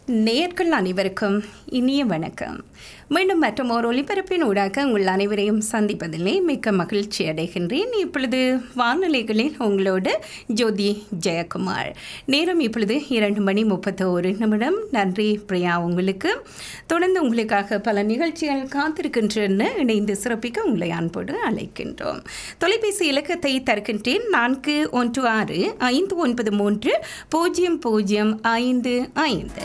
நேர்கள் அனைவருக்கும் இனிய வணக்கம் மீண்டும் மற்றும் ஒரு ஒளிபரப்பின் ஊடாக உங்கள் அனைவரையும் சந்திப்பதிலே மிக்க மகிழ்ச்சி அடைகின்றேன் இப்பொழுது வானொலிகளில் உங்களோடு ஜோதி ஜெயக்குமார் நேரம் இப்பொழுது இரண்டு மணி முப்பத்தி ஒரு நிமிடம் நன்றி பிரியா உங்களுக்கு தொடர்ந்து உங்களுக்காக பல நிகழ்ச்சிகள் காத்திருக்கின்றன இணைந்து சிறப்பிக்க உங்களை அன்போடு அழைக்கின்றோம் தொலைபேசி இலக்கத்தை தருகின்றேன் நான்கு ஒன்று ஆறு ஐந்து ஒன்பது மூன்று பூஜ்ஜியம் பூஜ்ஜியம் ஐந்து ஐந்து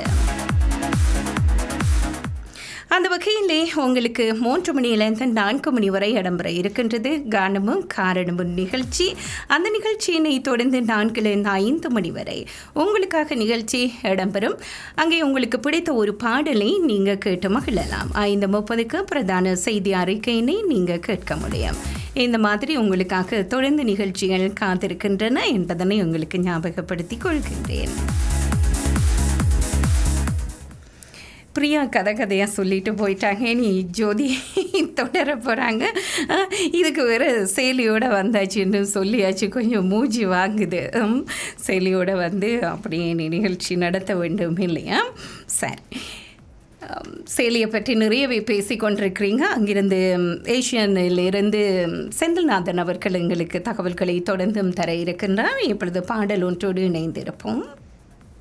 அந்த வகையிலே உங்களுக்கு மூன்று மணியிலிருந்து நான்கு மணி வரை இடம்பெற இருக்கின்றது கானமும் காரணமும் நிகழ்ச்சி அந்த நிகழ்ச்சியினை தொடர்ந்து நான்கிலிருந்து ஐந்து மணி வரை உங்களுக்காக நிகழ்ச்சி இடம்பெறும் அங்கே உங்களுக்கு பிடித்த ஒரு பாடலை நீங்கள் கேட்டு மகிழலாம் ஐந்து முப்பதுக்கு பிரதான செய்தி அறிக்கையினை நீங்கள் கேட்க முடியும் இந்த மாதிரி உங்களுக்காக தொடர்ந்து நிகழ்ச்சிகள் காத்திருக்கின்றன என்பதனை உங்களுக்கு ஞாபகப்படுத்திக் கொள்கின்றேன் பிரியா கதை கதையாக சொல்லிட்டு போயிட்டாங்க நீ ஜோதி தொடர போகிறாங்க இதுக்கு வேறு சேலியோட வந்தாச்சுன்னு சொல்லியாச்சு கொஞ்சம் மூஞ்சி வாங்குது ம், சேலியோட வந்து அப்படியே நீ நிகழ்ச்சி நடத்த வேண்டும் இல்லையா சரி ஆம், சேலியை பற்றி நிறையவே பேசி கொண்டிருக்கிறீங்க அங்கிருந்து ம், ஏஷியனிலிருந்து ம், செந்தில்நாதன் அவர்கள் எங்களுக்கு தகவல்களை தொடர்ந்தும் தர இருக்கின்றார் இப்பொழுது பாடல் ஒன்றோடு இணைந்திருப்போம்